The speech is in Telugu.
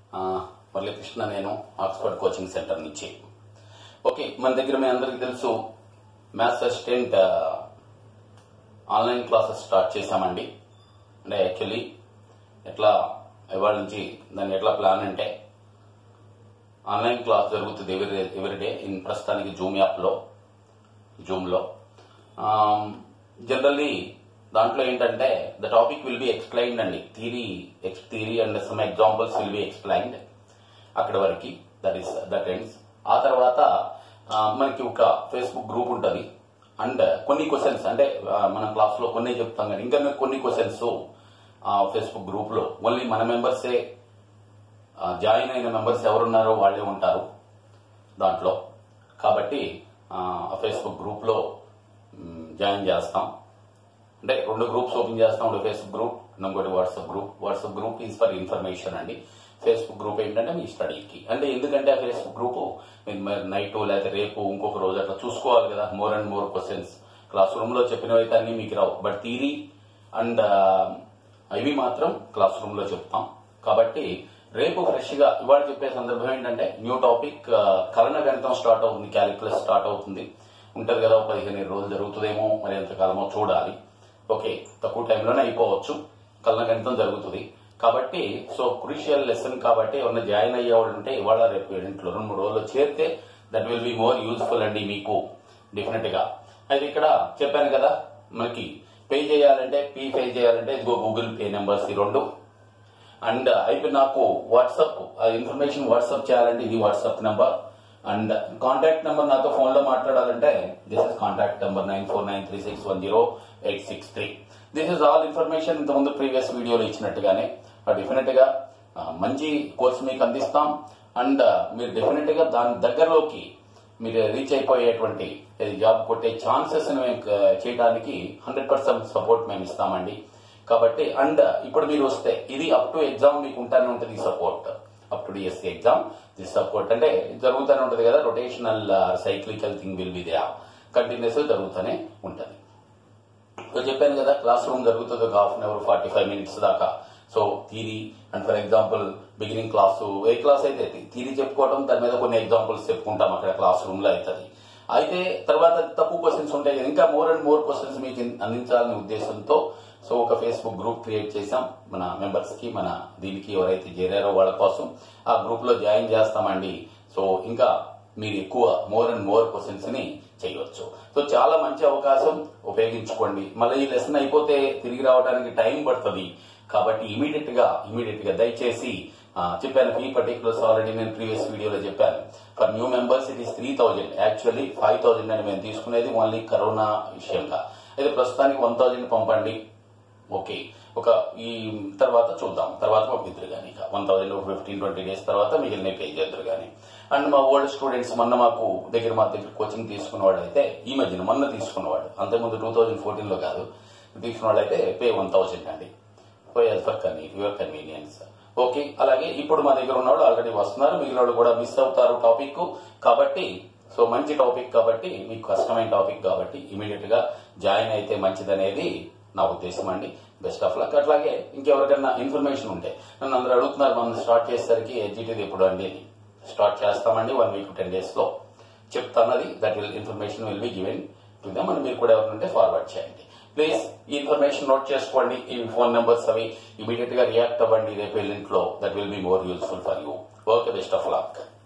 ఆ, మురళీకృష్ణ నేను ఆక్స్ఫర్డ్ కోచింగ్ సెంటర్ నుంచి ఓకే మన దగ్గర మీ అందరికీ తెలుసు మ్యాథ్స్ అసిస్టెంట్ ఆ, ఆన్లైన్ క్లాసెస్ స్టార్ట్ చేశామండి అంటే యాక్చువల్లీ ఎట్లా ఇవాళ నుంచి దాన్ని ఎట్లా ప్లాన్ అంటే ఆన్లైన్ క్లాస్ జరుగుతుంది ఎవరి ఎవ్రీడే ఇన్ ప్రస్తుతానికి జూమ్ యాప్లో జూమ్లో జనరల్లీ దాంట్లో ఏంటంటే the topic will be explained అండి theory theory and some examples will be explained అక్కడ వరకు దట్ ఈస్ దట్ ఎండ్స్ ఆ తర్వాత ఆ, మనకి ఒక ఫేస్బుక్ గ్రూప్ ఉంటుంది అండ్ కొన్ని క్వశ్చన్స్ అంటే ఆ, మన క్లాస్ లో కొన్ని చెప్తాం కానీ ఇంకా కొన్ని క్వశ్చన్స్ ఆ ఫేస్బుక్ గ్రూప్ లో ఓన్లీ మన మెంబర్సే జాయిన్ అయిన మెంబర్స్ ఎవరున్నారో వాళ్ళే ఉంటారు దాంట్లో కాబట్టి ఆ ఫేస్బుక్ గ్రూప్ లో మ్, జాయిన్ చేస్తాం అంటే రెండు గ్రూప్స్ ఓపెన్ చేస్తాం ఒకటి ఫేస్బుక్ గ్రూప్ ఇంకోటి WhatsApp group WhatsApp group is for information అండి ఫేస్బుక్ గ్రూప్ ఏంటంటే మీ స్టడీకి అంటే ఎందుకంటే ఆ ఫేస్బుక్ గ్రూప్ మీరు మరి నైట్ లేకపోతే రేపు ఇంకొక రోజు అట్లా చూసుకోవాలి కదా more and more questions classroom లో చెప్పినవి అయితే అన్ని మీకు రావు బట్ థీరీ అండ్ ఇవి మాత్రం క్లాస్ రూమ్ లో చెప్తాం కాబట్టి రేపు ఫ్రెష్ గా ఇవాళ చెప్పే సందర్భం ఏంటంటే న్యూ టాపిక్ కలన గణితం స్టార్ట్ అవుతుంది క్యాలిక్యులస్ స్టార్ట్ అవుతుంది ఉంటది కదా ఒక పదిహేను ఇరవై రోజులు జరుగుతుందేమో మరి ఎంతకాలమో చూడాలి ఓకే తక్కువ టైంలోనే అయిపోవచ్చు కలన గణితం జరుగుతుంది కాబట్టి సో క్రూషియల్ లెసన్ కాబట్టి ఏమన్నా జాయిన్ అయ్యే వాళ్ళు ఉంటే ఇవాళ రేపు ఇంట్లో రెండు మూడు రోజులు చేరితే that will be more useful అండి మీకు డెఫినెట్ గా అయితే ఇక్కడ చెప్పాను కదా మనకి పే చేయాలంటే పే పే చేయాలంటే ఇదిగో గూగుల్ పే నెంబర్స్ ఈ రెండు అండ్ అయిపోయి నాకు వాట్సాప్ ఆ ఇన్ఫర్మేషన్ వాట్సాప్ చేయాలంటే ఇది WhatsApp number and contact number నాతో ఫోన్ లో మాట్లాడాలంటే this is contact number nine four nine three six one zero eight six three this is all information ఇంతకుముందు ప్రీవియస్ వీడియోలో ఇచ్చినట్టుగానే డెఫినెట్ గా ఆ, మంచి కోర్స్ మీకు అందిస్తాం అండ్ మీరు డెఫినెట్ గా దాని దగ్గరలోకి మీరు రీచ్ అయిపోయేటువంటి ఇది జాబ్ కొట్టే ఛాన్సెస్ చేయడానికి హండ్రెడ్ పర్సెంట్ సపోర్ట్ మేము ఇస్తామండి కాబట్టి అండ్ ఇప్పుడు మీరు వస్తే ఇది అప్ టు ఎగ్జామ్ మీకు ఉంటానే ఉంటుంది ఈ support up to DSC exam this support అంటే జరుగుతూనే ఉంటుంది కదా rotational cyclical thing will be they continuous జరుగుతూనే ఉంటుంది సో చెప్పాను కదా క్లాస్ రూమ్ జరుగుతుంది ఒక half an hour forty five minutes దాకా so theory and for example beginning class ఏ క్లాస్ అయితే థీరీ చెప్పుకోవడం దాని మీద కొన్ని ఎగ్జాంపుల్స్ చెప్పుకుంటాం అక్కడ క్లాస్ రూమ్ లో అవుతుంది అయితే తర్వాత తక్కువ క్వశ్చన్స్ ఉంటాయి కదా ఇంకా మోర్ అండ్ మోర్ క్వశ్చన్స్ మీకు అందించాలనే ఉద్దేశంతో సో ఒక ఫేస్బుక్ గ్రూప్ క్రియేట్ చేశాం మన మెంబర్స్ కి మన దీనికి ఎవరైతే చేరారో వాళ్ళ కోసం ఆ గ్రూప్ లో జాయిన్ చేస్తామండి సో ఇంకా మీరు ఎక్కువ మోర్ అండ్ మోర్ క్వశ్చన్స్ ని చేయవచ్చు సో చాలా మంచి అవకాశం ఉపయోగించుకోండి మళ్ళీ ఈ లెసన్ అయిపోతే తిరిగి రావడానికి టైం పడుతుంది కాబట్టి ఇమీడియట్ గా ఇమీడియట్ గా దయచేసి ఆ, చెప్పాను ఈ పర్టికులర్స్ ఆల్రెడీ నేను ప్రీవియస్ వీడియోలో చెప్పాను for new members it is three thousand actually five thousand అని మేము తీసుకునేది ఓన్లీ కరోనా విషయంగా అయితే ప్రస్తుతానికి వన్ థౌజండ్ పంపండి ఓకే ఒక ఈ తర్వాత చూద్దాం తర్వాత పంపిద్దరు కానీ ఇక one thousand fifteen twenty days తర్వాత మిగిలిన పే చేద్దరు కానీ అండ్ మా ఓల్డ్ స్టూడెంట్స్ మొన్న మాకు దగ్గర మా దగ్గర కోచింగ్ తీసుకున్నవాడు అయితే ఈ మధ్యన మొన్న తీసుకున్నవాడు అంతకుముందు టూ థౌజండ్ ఫోర్టీన్ లో కాదు తీసుకున్నవాడు అయితే పే వన్ థౌసండ్ అండి as for conve your convenience okay అలాగే ఇప్పుడు మా దగ్గర ఉన్నవాళ్ళు ఆల్రెడీ వస్తున్నారు మిగిలిన వాళ్ళు కూడా మిస్ అవుతారు టాపిక్ కాబట్టి సో మంచి టాపిక్ కాబట్టి మీకు కష్టమైన టాపిక్ కాబట్టి ఇమీడియట్ గా జాయిన్ అయితే మంచిదనేది నా ఉద్దేశం అండి బెస్ట్ ఆఫ్ లక్ అట్లాగే ఇంకెవరికైనా ఇన్ఫర్మేషన్ ఉంటే నన్ను అందరూ అడుగుతున్నారు మనం స్టార్ట్ చేసేసరికి ఎడ్జిటీది ఎప్పుడు అండి అని స్టార్ట్ చేస్తామండి వన్ వీక్ టెన్ డేస్ లో చెప్తాన్నది that will information will be given to them అని మీరు కూడా ఎవరినంటే ఫార్వర్డ్ చేయండి ప్లీజ్ ఈ ఇన్ఫర్మేషన్ నోట్ చేసుకోండి ఈ ఫోన్ నెంబర్స్ అవి ఇమీడియట్ గా రియాక్ట్ అవ్వండి రేపు ఎల్లింట్లో that will be more useful for you okay best of luck